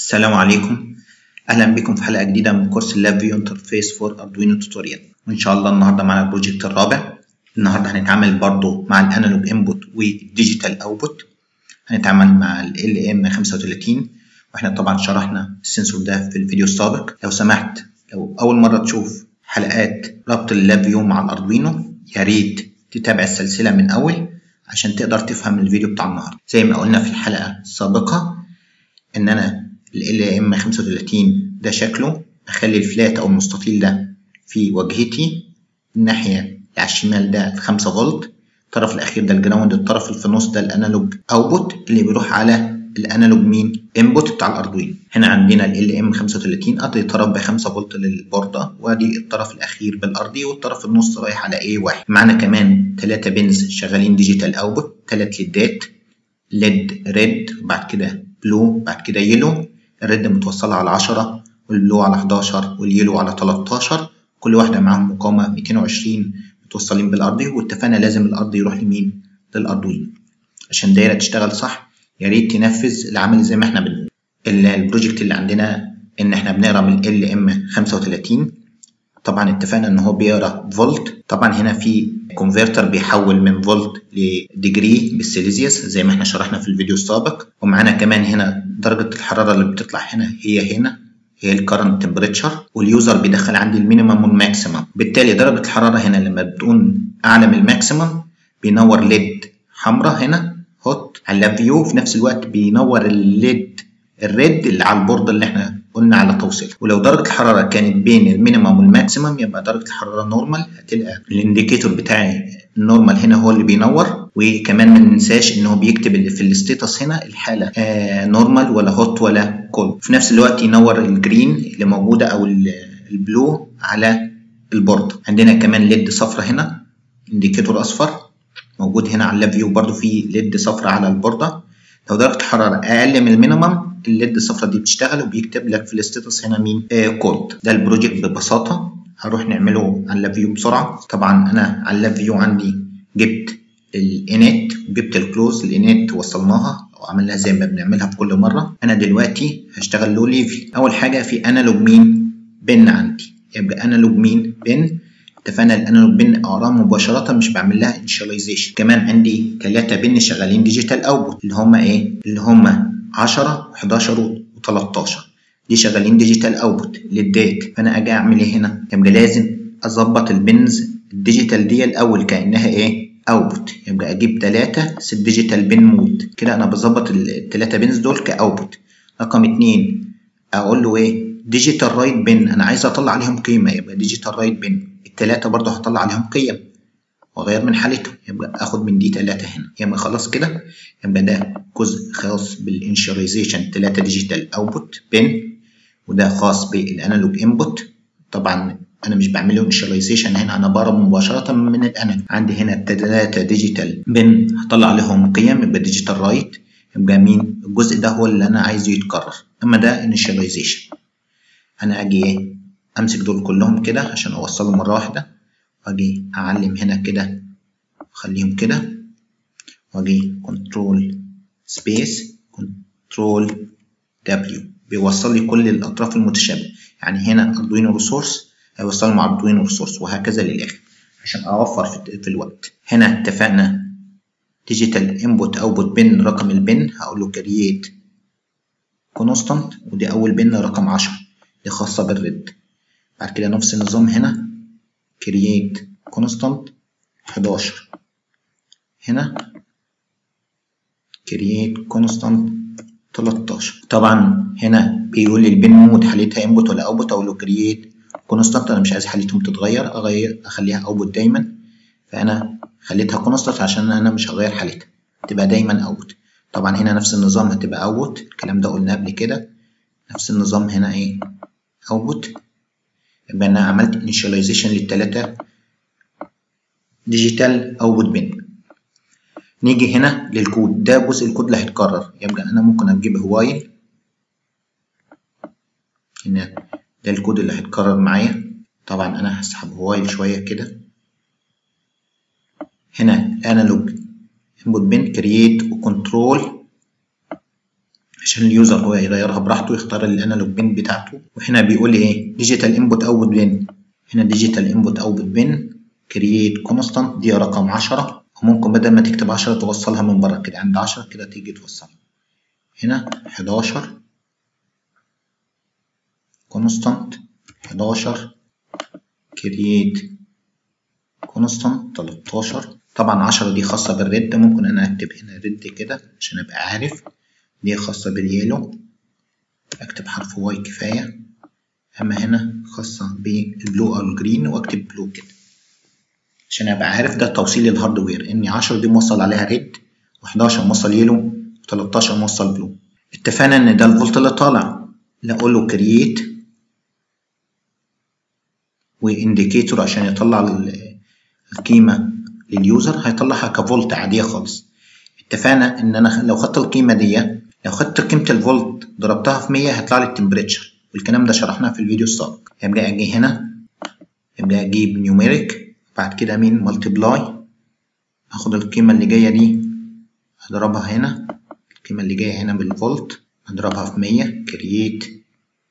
السلام عليكم اهلا بكم في حلقه جديده من كورس اللاب فيو انترفيس فور اردوينو توتوريال وان شاء الله النهارده معانا البروجكت الرابع النهارده هنتعامل برضو مع الانالوج انبوت والديجيتال اوتبوت هنتعامل مع ال ام 35 واحنا طبعا شرحنا السنسور ده في الفيديو السابق لو سمحت لو اول مره تشوف حلقات ربط اللاب فيو مع الاردوينو يا ريت تتابع السلسله من اول عشان تقدر تفهم الفيديو بتاع النهارده زي ما قلنا في الحلقه السابقه ان انا ال ام 35 ده شكله اخلي الفلات او المستطيل ده في واجهتي الناحيه اللي على الشمال ده 5 فولت الطرف الاخير ده الجراوند الطرف اللي في النص ده الانالوج اوتبوت اللي بيروح على الانالوج مين انبوت بتاع الاردوين هنا عندنا ال ام 35 ادي طرف ب 5 فولت للبورده وادي الطرف الاخير بالارضي والطرف النص رايح على ايه واحد معانا كمان 3 بنز شغالين ديجيتال اوتبوت 3 ليدات ليد ريد وبعد كده بلو بعد كده يلو الريد متوصلة على 10 والبلو على 11 واليلو على 13 كل واحدة معاهم مقاومة 220 متوصلين بالأرضي واتفقنا لازم الأرض يروح لمين؟ للأردوين عشان الدايرة تشتغل صح يا ريت تنفذ العمل زي ما احنا بنقول البروجكت اللي عندنا ان احنا بنقرا من ال ام 35 طبعا اتفقنا ان هو بيقرا فولت طبعا هنا في كونفرتر بيحول من فولت لديجري بالسيليزيوس زي ما احنا شرحنا في الفيديو السابق ومعانا كمان هنا درجة الحرارة اللي بتطلع هنا هي هنا هي الكرنت تمبريتشر واليوزر بيدخل عندي المينيمم والماكسيمم بالتالي درجة الحرارة هنا لما بتكون أعلى من الماكسيمم بينور ليد حمراء هنا هوت على اللاب فيو في نفس الوقت بينور الليد الريد اللي على البوردة اللي احنا قلنا على توصيل ولو درجة الحرارة كانت بين المينيمم والماكسيمم يبقى درجة الحرارة نورمال هتلقى الانديكيتور بتاعي النورمال هنا هو اللي بينور وكمان ما ننساش ان هو بيكتب اللي في الستيتس هنا الحالة آه نورمال ولا هوت ولا كولد في نفس الوقت ينور الجرين اللي موجودة او البلو على البورد عندنا كمان ليد صفرة هنا انديكيتور اصفر موجود هنا على اللاب فيو برضو في ليد صفرة على البوردة لو درجة الحرارة أقل من المينيمم الليد الصفرا دي بتشتغل وبيكتب لك في الستاتس هنا مين آه كولد ده البروجكت ببساطة هنروح نعمله على اللاب فيو بسرعة طبعا أنا على اللاب فيو عندي جبت الانيت وجبت الكلوز الانيت وصلناها او عملناها زي ما بنعملها في كل مرة أنا دلوقتي هشتغل لو ليفل أول حاجة في أنالوج مين بن عندي يبقى أنالوج مين بن اتفقنا الانالوج بن اقراه مباشره مش بعمل لها انشاليزيشن كمان عندي ثلاثه بن شغالين ديجيتال اوتبوت اللي هم ايه اللي هم 10 11 و13 دي شغالين ديجيتال اوتبوت للدات فانا اجي اعمل ايه هنا يبقى لازم اظبط البنز الديجيتال دي الاول كانها ايه اوتبوت يبقى اجيب 3 ست ديجيتال بن مود كده انا بظبط الثلاثه بنز دول كاوتبوت رقم 2 اقول له ايه ديجيتال رايت بن انا عايز اطلع عليهم قيمه يبقى ديجيتال رايت بن الثلاثه برضه هطلع عليهم قيم واغير من حالتهم يبقى اخد من دي 3 هنا يبقى خلاص كده يبقى ده جزء خاص بالانشاليزيشن 3 ديجيتال اوتبوت بن وده خاص بالانالوج انبوت طبعا انا مش بعمل له انشاليزيشن هنا انا بقرا مباشره من الانالوج عندي هنا 3 ديجيتال بن هطلع عليهم قيم يبقى ديجيتال رايت يبقى مين الجزء ده هو اللي انا عايزه يتكرر اما ده انشاليزيشن انا اجي ايه امسك دول كلهم كده عشان اوصلهم مره واحده واجي اعلم هنا كده اخليهم كده واجي كنترول سبيس كنترول دبليو بيوصل لي كل الاطراف المتشابهه يعني هنا اردوينو ريسورس هيوصل مع اردوينو ريسورس وهكذا للاخر عشان اوفر في الوقت هنا اتفقنا ديجيتال انبوت اوتبوت بن رقم البن هقول له كرييت كونستانت ودي اول بن رقم 10 دي خاصه بالريد بعد كده نفس النظام هنا create constant 11 هنا create constant 13 طبعا هنا بيقول لي البن مود حالتها input ولا output اقول له create constant انا مش عايز حالتهم تتغير اغير اخليها output دايما فانا خليتها constant عشان انا مش هغير حالتها تبقى دايما output طبعا هنا نفس النظام هتبقى output الكلام ده قلناه قبل كده نفس النظام هنا ايه output يبقى انا عملت انيشاليزيشن للثلاثه ديجيتال اوتبوت بن نيجي هنا للكود ده جزء الكود اللي هيتكرر يبقى انا ممكن اجيب هوايل هنا ده الكود اللي هيتكرر معايا طبعا انا هسحب هوايل شويه كده هنا انالوج انبوت بن كرييت وكنترول عشان اليوزر هو يغيرها براحته يختار الانالوج بين بتاعته وهنا بيقول لي ايه ديجيتال انبوت اوتبوت بين هنا ديجيتال انبوت اوتبوت بين كرييت كونستانت دي رقم 10 وممكن بدل ما تكتب 10 توصلها من بره كده عند 10 كده تيجي توصلها هنا 11 كونستانت 11 كرييت كونستانت 13 طبعا 10 دي خاصة بالريد ممكن انا اكتب هنا ريد كده عشان ابقى عارف دي خاصة باليلو اكتب حرف واي كفاية اما هنا خاصة بالبلو او الجرين واكتب بلو كده عشان ابقى عارف ده توصيل الهاردوير ان 10 دي موصل عليها ريد و11 موصل يلو و13 موصل بلو اتفقنا ان ده الفولت اللي طالع لا اقول له كرييت وانديكيتور عشان يطلع القيمة لليوزر هيطلعها كفولت عادية خالص اتفقنا ان انا لو خدت القيمة دي لو خدت قيمة الفولت ضربتها في 100 هيطلع لي التمبريتشر والكلام ده شرحناه في الفيديو السابق يبقى اجي هنا يبقى اجيب نيوميريك بعد كده مين ملتبلاي اخد القيمة اللي جاية دي اضربها هنا القيمة اللي جاية هنا بالفولت اضربها في 100 كرييت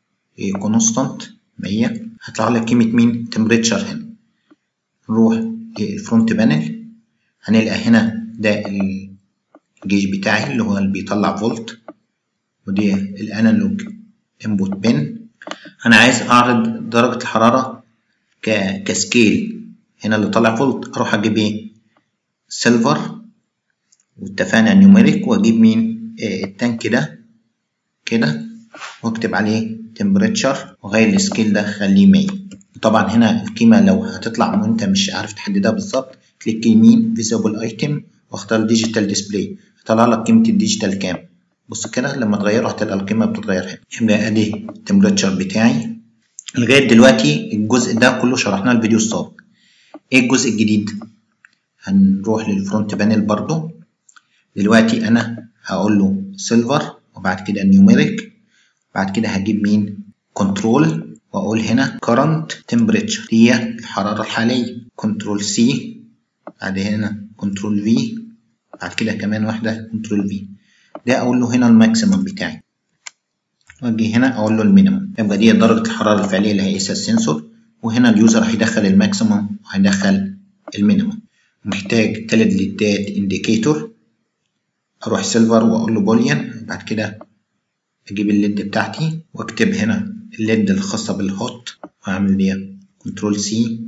كونستانت 100 هيطلع لك قيمة مين تمبريتشر هنا نروح للفرونت بانل هنلقى هنا ده الجيش بتاعي اللي هو اللي بيطلع فولت ودي الانالوج انبوت بن انا عايز اعرض درجة الحرارة ك... كسكيل هنا اللي طالع فولت اروح اجيب ايه سيلفر واتفقنا نيوميريك واجيب مين آه التانك ده كده واكتب عليه تمبريتشر وغير السكيل ده خليه 100 طبعا هنا القيمة لو هتطلع وانت مش عارف تحددها بالظبط كليك يمين فيزيبل ايتم واختار ديجيتال ديسبلاي يطلع لك قيمة الديجيتال كام بص كده لما تغيره هتلقى القيمة بتتغير هنا يبقى ادي التمبريتشر بتاعي لغاية دلوقتي الجزء ده كله شرحناه الفيديو السابق ايه الجزء الجديد هنروح للفرونت بانل برضو دلوقتي انا هقول له سيلفر وبعد كده نيوميريك بعد كده هجيب مين كنترول واقول هنا current temperature هي الحرارة الحالية كنترول سي بعد هنا كنترول في بعد كده كمان واحدة كنترول في ده اقول له هنا الماكسيمم بتاعي واجي هنا اقول له المينيمم يبقى دي درجة الحرارة الفعلية اللي هيقيسها السنسور وهنا اليوزر هيدخل الماكسيمم وهيدخل المينيمم محتاج تلات ليدات انديكيتور اروح سيلفر واقول له بوليان بعد كده اجيب الليد بتاعتي واكتب هنا الليد الخاصة بالهوت وأعمل دي كنترول سي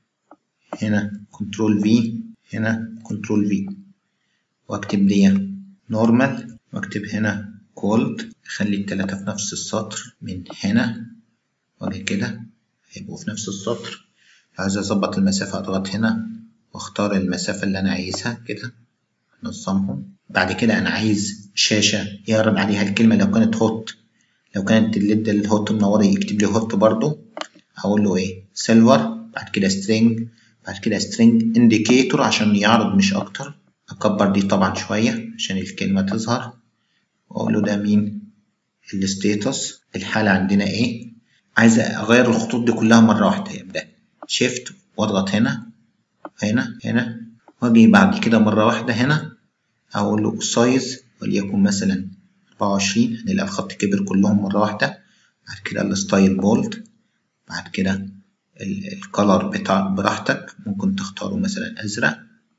هنا كنترول في هنا كنترول في وأكتب دي نورمال وأكتب هنا كولد أخلي التلاتة في نفس السطر من هنا وأجي كده هيبقوا في نفس السطر عايز أظبط المسافة أضغط هنا وأختار المسافة اللي أنا عايزها كده نظمهم بعد كده أنا عايز شاشة يعرض عليها الكلمة لو كانت هوت لو كانت الليد الهوت منورة يكتب لي هوت برضو هقول له ايه سيلفر بعد كده سترينج بعد كده سترينج انديكيتور عشان يعرض مش اكتر اكبر دي طبعا شوية عشان الكلمة تظهر واقول له ده مين الستيتس الحالة عندنا ايه عايز اغير الخطوط دي كلها مرة واحدة يبدأ شيفت واضغط هنا هنا هنا واجي بعد كده مرة واحدة هنا اقول له سايز وليكن مثلا 24 هنلاقي الخط كبر كلهم مرة واحدة بعد كده الستايل بولد بعد كده الكالر بتاع براحتك ممكن تختاره مثلا أزرق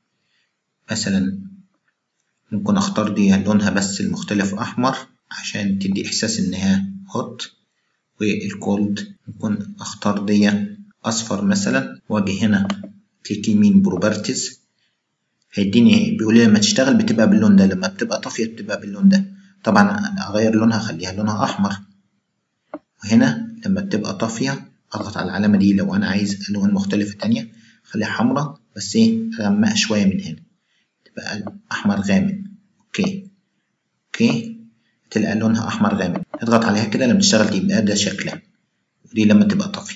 مثلا ممكن أختار دي لونها بس المختلف أحمر عشان تدي إحساس إنها هوت والكولد ممكن أختار دي أصفر مثلا وأجي هنا كليك يمين بروبرتيز هيديني بيقول لي لما تشتغل بتبقى باللون ده لما بتبقى طافية بتبقى باللون ده طبعا اغير لونها اخليها لونها احمر وهنا لما بتبقى طافية اضغط على العلامة دي لو انا عايز الوان مختلفة تانية اخليها حمراء بس ايه اغمقها شوية من هنا تبقى احمر غامق اوكي اوكي تلقى لونها احمر غامق اضغط عليها كده لما تشتغل يبقى ده شكلها ودي لما تبقى طافية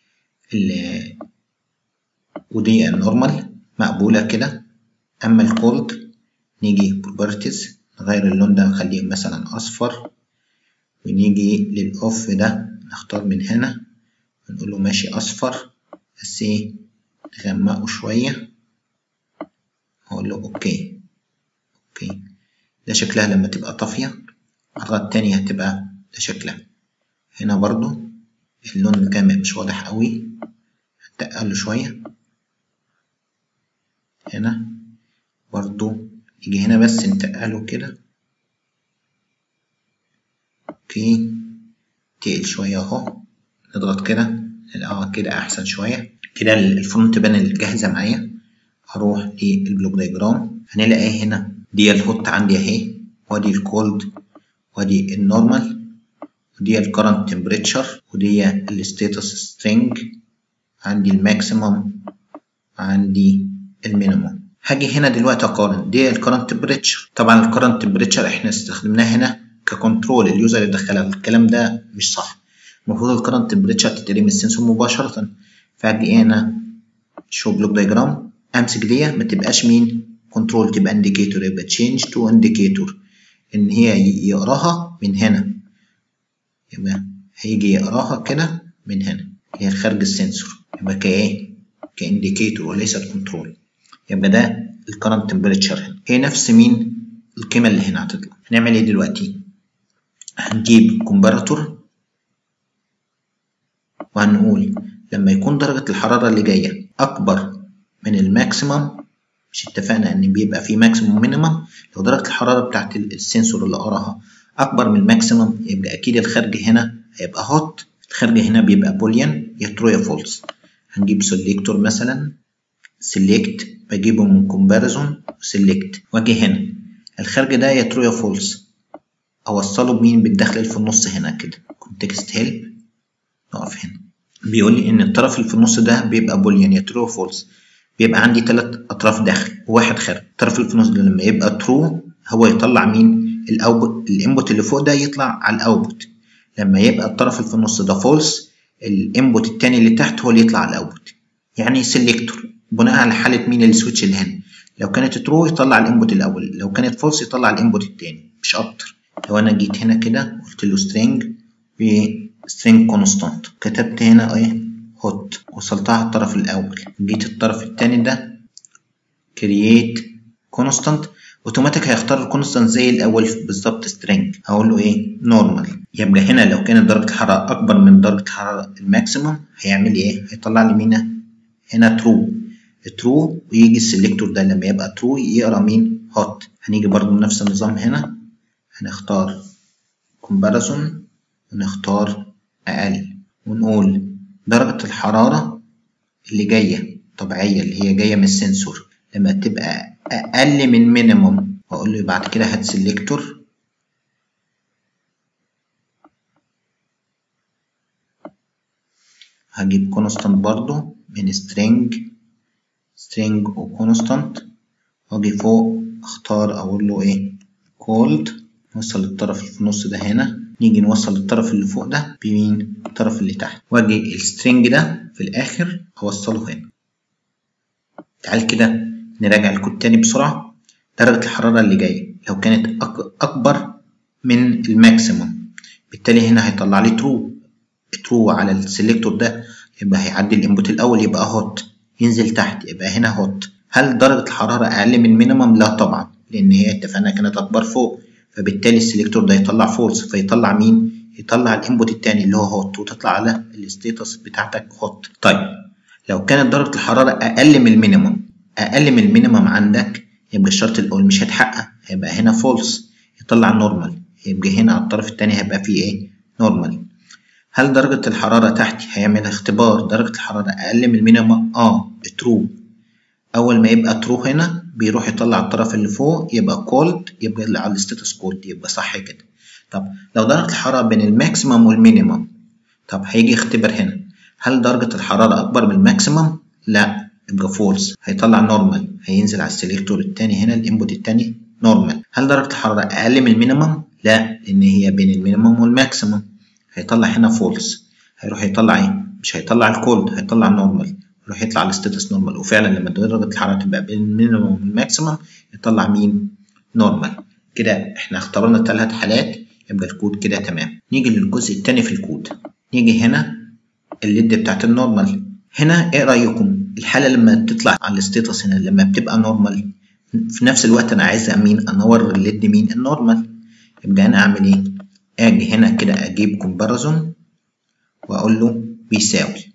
ودي النورمال مقبولة كده اما الكولد نيجي بروبرتيز نغير اللون ده نخليه مثلا أصفر ونيجي للأوف ده نختار من هنا ونقول له ماشي أصفر بس إيه نغمقه شوية أقول له أوكي أوكي ده شكلها لما تبقى طافية المرة التانية هتبقى ده شكلها هنا برضو اللون الغامق مش واضح قوي هتقله شوية هنا برضو يجي هنا بس نتقله كده اوكي تقل شوية اهو نضغط كده اه كده احسن شوية كده الفونت بان جاهزة معايا هروح للبلوك دايجرام هنلاقي هنا دي الهوت عندي اهي وادي الكولد وادي النورمال ودي الكرنت تمبريتشر ودي الستاتس سترينج عندي الماكسيمم عندي المينيمم هاجي هنا دلوقتي اقارن دي الكرنت تمبريتشر طبعا الكرنت تمبريتشر احنا استخدمناه هنا ككنترول اليوزر يدخلها الكلام ده مش صح المفروض الكرنت تمبريتشر تتقري من السنسور مباشرة فاجي هنا شو بلوك دايجرام امسك دي ما تبقاش مين كنترول تبقى انديكيتور يبقى تشينج تو انديكيتور ان هي يقراها من هنا يبقى هيجي يقراها كده من هنا هي خارج السنسور يبقى كايه كانديكيتور وليست كنترول يبقى ده الكرنت تمبريتشر هنا هي نفس مين القيمة اللي هنا هتطلع هنعمل ايه دلوقتي هنجيب كومباراتور وهنقول لما يكون درجة الحرارة اللي جاية أكبر من الماكسيمم مش اتفقنا إن بيبقى في ماكسيمم ومينيمم لو درجة الحرارة بتاعت السنسور اللي قراها أكبر من الماكسيمم يبقى أكيد الخارج هنا هيبقى هوت الخارج هنا بيبقى بوليان يا ترو يا فولس هنجيب سيلكتور مثلا سيلكت بجيبه من كومباريزون سيلكت واجي هنا الخارج ده يا ترو يا فولس اوصله بمين بالداخل في النص هنا كده كونتكست هيلب نقف هنا بيقول لي ان الطرف اللي في النص ده بيبقى بوليان يا ترو فولس بيبقى عندي ثلاث اطراف داخل وواحد خارج الطرف اللي في النص ده لما يبقى ترو هو يطلع مين الاوتبوت الانبوت اللي فوق ده يطلع على الاوتبوت لما يبقى الطرف اللي في النص ده فولس الانبوت التاني اللي تحت هو اللي يطلع على الاوتبوت يعني سيلكتور بناء على حاله مين السويتش اللي هنا لو كانت ترو يطلع الانبوت الاول لو كانت فولس يطلع الانبوت التاني مش اكتر لو انا جيت هنا كده قلت له string ب string constant كتبت هنا ايه hot وصلتها على الطرف الاول جيت الطرف التاني ده create constant اوتوماتيك هيختار الكونستانت زي الاول بالظبط string هقول له ايه normal يبقى هنا لو كانت درجه الحراره اكبر من درجه الحراره الماكسيموم هيعمل ايه هيطلع لي مين هنا true true ويجي السلكتور ده لما يبقى true يقرا مين hot هنيجي برضو بنفس النظام هنا هنختار comparison ونختار أقل ونقول درجة الحرارة اللي جاية طبيعية اللي هي جاية من السنسور لما تبقى أقل من مينيموم وأقول له بعد كده هات سيلكتور هجيب كونستانت برضو من string string وكونستانت واجي فوق اختار اقول له ايه cold نوصل الطرف اللي في النص ده هنا نيجي نوصل الطرف اللي فوق ده بمين الطرف اللي تحت واجي السترنج ده في الاخر اوصله هنا تعال كده نراجع الكود تاني بسرعة درجة الحرارة اللي جاية لو كانت أك أكبر من الماكسيموم بالتالي هنا هيطلع لي ترو ترو على السلكتور ده يبقى هيعدي الانبوت الاول يبقى هوت ينزل تحت يبقى هنا هوت هل درجة الحرارة أقل من مينيمم؟ لا طبعا لأن هي اتفقنا كانت أكبر فوق فبالتالي السلكتور ده يطلع فولس فيطلع مين؟ يطلع الانبوت التاني اللي هو هوت وتطلع على الستيتس بتاعتك هوت طيب لو كانت درجة الحرارة أقل من المينيمم أقل من المينيمم عندك يبقى الشرط الأول مش هيتحقق هيبقى هنا فولس يطلع نورمال يبقى هنا على الطرف التاني هيبقى فيه إيه؟ نورمال هل درجة الحرارة تحت هيعمل اختبار درجة الحرارة أقل من المينيمم؟ آه ترو أول ما يبقى ترو هنا بيروح يطلع الطرف اللي فوق يبقى كولد يبقى اللي على الستاتس كولد يبقى صح كده طب لو درجة الحرارة بين الماكسيمم والمينيمم طب هيجي يختبر هنا هل درجة الحرارة أكبر من الماكسيمم؟ لا يبقى فولس هيطلع نورمال هينزل على السلكتور التاني هنا الانبوت التاني نورمال هل درجة الحرارة أقل من المينيمم؟ لا لأن هي بين المينيمم والماكسيمم هيطلع هنا فولس هيروح يطلع ايه؟ مش هيطلع الكولد هيطلع نورمال يروح يطلع على الستاتس نورمال وفعلا لما درجة الحرارة تبقى بين المينيمم والماكسيمم يطلع مين؟ نورمال كده احنا اخترنا ثلاث حالات يبقى الكود كده تمام نيجي للجزء التاني في الكود نيجي هنا الليد بتاعت النورمال هنا ايه رأيكم الحالة لما تطلع على الستاتس هنا لما بتبقى نورمال في نفس الوقت انا عايز مين انور الليد مين النورمال يبقى انا اعمل ايه اجي هنا كده اجيب كومباريزون واقول له بيساوي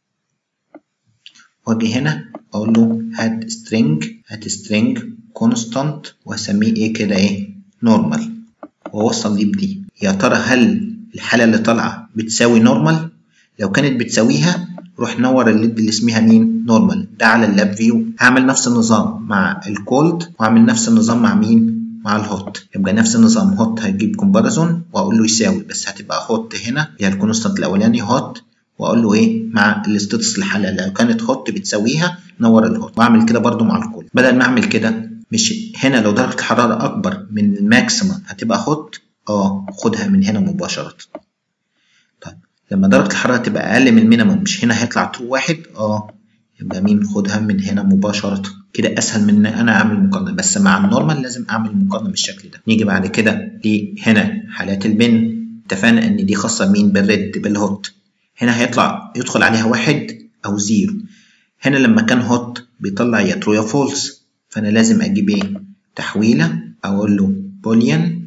واجي هنا اقول له هات string هات string constant واسميه ايه كده ايه normal واوصل دي بدي يا ترى هل الحالة اللي طالعة بتساوي نورمال لو كانت بتساويها روح نور الليد اللي اسمها مين نورمال ده على اللاب فيو هعمل نفس النظام مع الكولد وهعمل نفس النظام مع مين مع الهوت يبقى نفس النظام هوت هجيب كومباريزون واقول له يساوي بس هتبقى هوت هنا هي الكونستانت الاولاني هوت واقول له ايه مع الاستاتس الحاله لو كانت هوت بتساويها نور الهوت واعمل كده برده مع الكولد بدل ما اعمل كده مش هنا لو درجه الحراره اكبر من الماكسيمم هتبقى هوت اه خدها من هنا مباشره طيب لما درجه الحراره تبقى اقل من المينيمم مش هنا هيطلع ترو واحد اه يبقى مين خدها من هنا مباشره كده اسهل من ان انا اعمل مقارنه بس مع النورمال لازم اعمل مقارنه بالشكل ده نيجي بعد كده لهنا حالات البن اتفقنا ان دي خاصه مين بالريد بالهوت هنا هيطلع يدخل عليها واحد او زيرو هنا لما كان هوت بيطلع يا ترو يا فولس فانا لازم اجيب ايه تحويله اقول له بوليان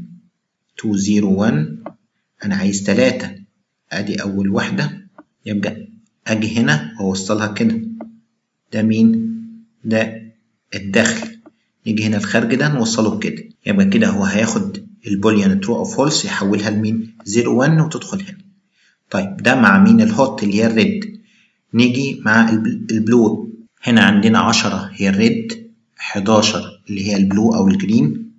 201 انا عايز تلاتة ادي اول واحدة يبقى اجي هنا واوصلها كده ده مين ده الدخل نيجي هنا الخارج ده نوصله كده يبقى كده هو هياخد البوليان ترو او فولس يحولها لمين 0 1 وتدخل هنا طيب ده مع مين الهوت اللي هي الريد نيجي مع البلو هنا عندنا 10 هي الريد 11 اللي هي البلو او الجرين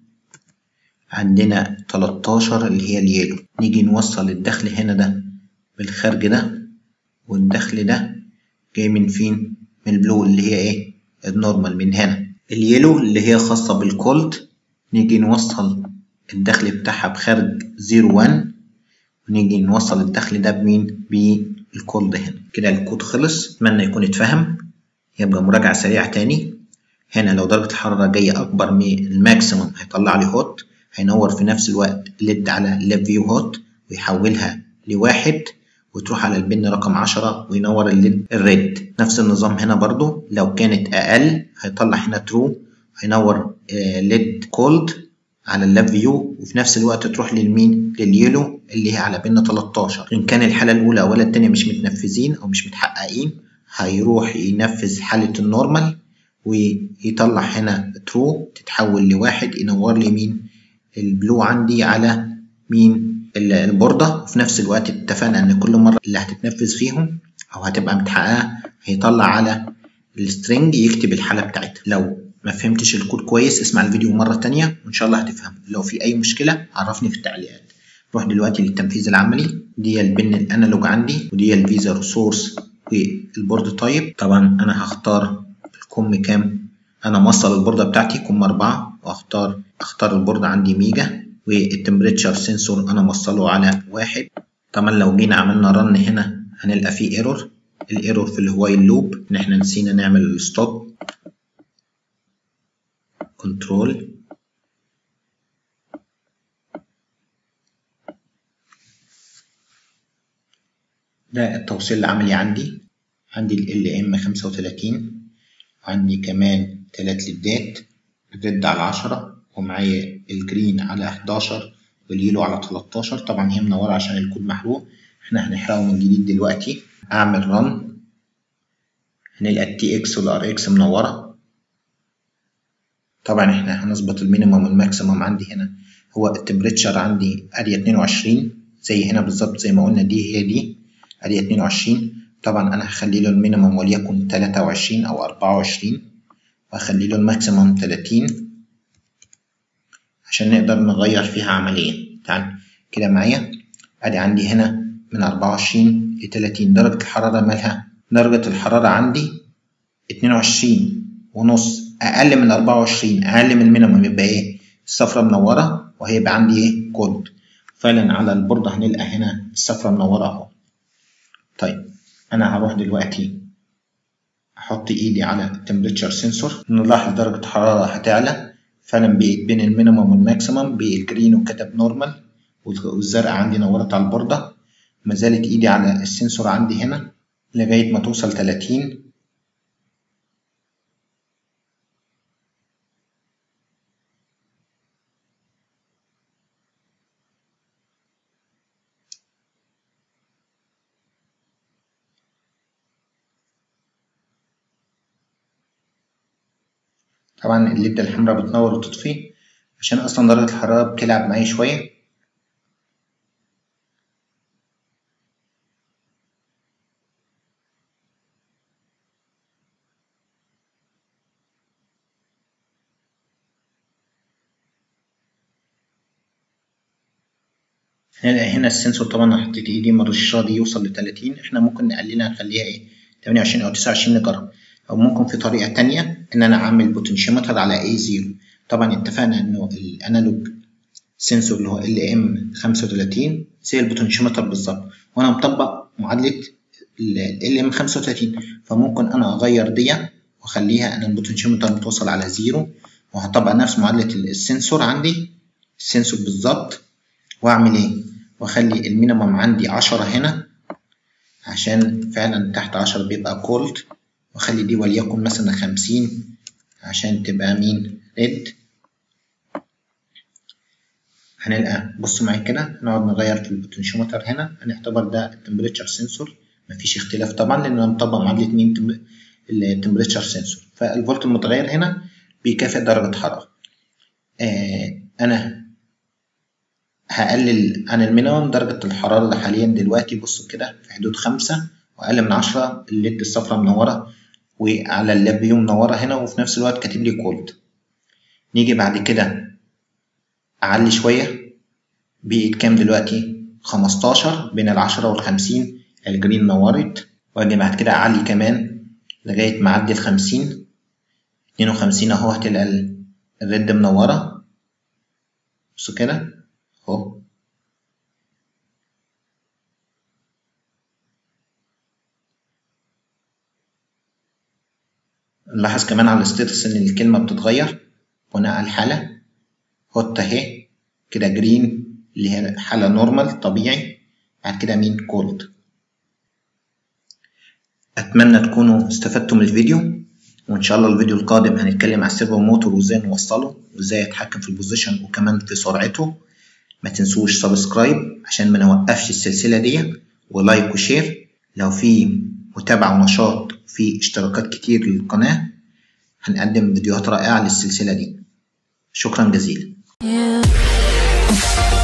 عندنا 13 اللي هي اليلو نيجي نوصل الدخل هنا ده بالخارج ده والدخل ده جاي من فين من البلو اللي هي ايه النورمال من هنا اليلو اللي هي خاصة بالكولد نيجي نوصل الدخل بتاعها بخارج 0 1 ونيجي نوصل الدخل ده بمين بالكولد هنا كده الكود خلص اتمنى يكون اتفهم يبقى مراجعة سريعة تاني هنا لو درجة الحرارة جاية أكبر من الماكسيموم هيطلع لي هوت هينور في نفس الوقت ليد على لاب فيو هوت ويحولها لواحد وتروح على البن رقم عشرة وينور الليد الريد نفس النظام هنا برضو لو كانت أقل هيطلع هنا ترو هينور ليد كولد على اللاب فيو وفي نفس الوقت تروح للمين لليلو اللي هي على بن 13 إن كان الحالة الأولى ولا التانية مش متنفذين أو مش متحققين هيروح ينفذ حالة النورمال ويطلع هنا ترو تتحول لواحد ينور لي مين البلو عندي على مين البوردة وفي نفس الوقت اتفقنا ان كل مرة اللي هتتنفذ فيهم او هتبقى متحققة هيطلع على السترنج يكتب الحالة بتاعتها لو ما فهمتش الكود كويس اسمع الفيديو مرة تانية وان شاء الله هتفهم لو في اي مشكلة عرفني في التعليقات نروح دلوقتي للتنفيذ العملي دي البن الانالوج عندي ودي الفيزا ريسورس والبورد تايب طبعا انا هختار الكم كام انا موصل البوردة بتاعتي كم أربعة واختار اختار البوردة عندي ميجا والتمبريتشر سنسور انا موصله على واحد طبعا لو جينا عملنا رن هنا هنلقى فيه ايرور الايرور في الوايل لوب ان احنا نسينا نعمل الستوب كنترول ده التوصيل العملي عندي عندي ال ام 35 وعندي كمان تلات ليدات الريد على عشرة ومعايا الجرين على 11 واليلو على 13 طبعا هي منورة عشان الكود محروق احنا هنحرقه من جديد دلوقتي اعمل رن هنلقى التي اكس والار اكس منورة طبعا احنا هنظبط المينيموم والماكسيموم عندي هنا هو التمبريتشر عندي ادي 22 زي هنا بالظبط زي ما قلنا دي هي دي ادي 22 طبعا انا هخلي له المينيموم وليكن 23 او 24 وهخلي له الماكسيموم 30 عشان نقدر نغير فيها عمليا تعال كده معايا ادي عندي هنا من 24 ل 30 درجة الحرارة مالها درجة الحرارة عندي 22 ونص اقل من 24 اقل من المينيموم يبقى ايه الصفرة منورة وهيبقى عندي ايه كولد فعلا على البوردة هنلقى هنا الصفرة منورة اهو طيب انا هروح دلوقتي احط ايدي على التمبريتشر سنسور نلاحظ درجة الحرارة هتعلى فعلا بقيت بين المينيموم والماكسيموم بالجرين وكتب نورمال والزرقاء عندي نورت على البوردة ما زالت ايدي على السنسور عندي هنا لغاية ما توصل 30 طبعا الليد الحمراء بتنور وتطفي عشان اصلا درجة الحرارة بتلعب معايا شوية هنا هنا السنسور طبعا أنا حطيت ايدي مرششة دي يوصل لتلاتين احنا ممكن نقللها نخليها ايه تمانية وعشرين أو تسعة وعشرين نجرب أو ممكن في طريقة تانية إن أنا أعمل بوتنشيومتر على اي زيرو طبعا اتفقنا إنه الأنالوج سنسور اللي هو ال ام خمسة وتلاتين زي البوتنشيومتر بالظبط وأنا مطبق معادلة ال ام خمسة وتلاتين فممكن أنا أغير دي وأخليها أن البوتنشيومتر متوصل على زيرو وهطبق نفس معادلة السنسور عندي السنسور بالظبط وأعمل إيه؟ وأخلي المينيمم عندي عشرة هنا عشان فعلا تحت عشرة بيبقى كولد وأخلي دي وليكن مثلا خمسين عشان تبقى مين ريد هنلقى بص معايا كده نقعد نغير في البوتنشيومتر هنا هنعتبر ده التمبريتشر سنسور مفيش اختلاف طبعا لأن أنا مطبق معادلة مين التمبريتشر سنسور فالفولت المتغير هنا بيكافئ درجة حرارة آه أنا هقلل عن المينيمم درجة الحرارة اللي حاليا دلوقتي بصوا كده في حدود خمسة وأقل من عشرة الليد الصفرا منورة وعلى اللابيوم منورة هنا وفي نفس الوقت كاتب لي كولد نيجي بعد كده أعلي شوية بقت كام دلوقتي خمستاشر بين العشرة والخمسين الجرين نورت وأجي بعد كده أعلي كمان لغاية ما أعدي الخمسين اتنين وخمسين أهو هتلاقي الريد منورة بصوا كده اهو نلاحظ كمان على الستيتس ان الكلمه بتتغير بناء على الحاله هوت اهي كده جرين اللي هي حاله نورمال طبيعي بعد كده مين كولد اتمنى تكونوا استفدتوا من الفيديو وان شاء الله الفيديو القادم هنتكلم على السيرفو موتور وازاي نوصله وازاي اتحكم في البوزيشن وكمان في سرعته ما تنسوش سبسكرايب عشان ما نوقفش السلسلة دي ولايك وشير لو في متابعة ونشاط في اشتراكات كتير للقناة هنقدم فيديوهات رائعة للسلسلة دي شكرا جزيلا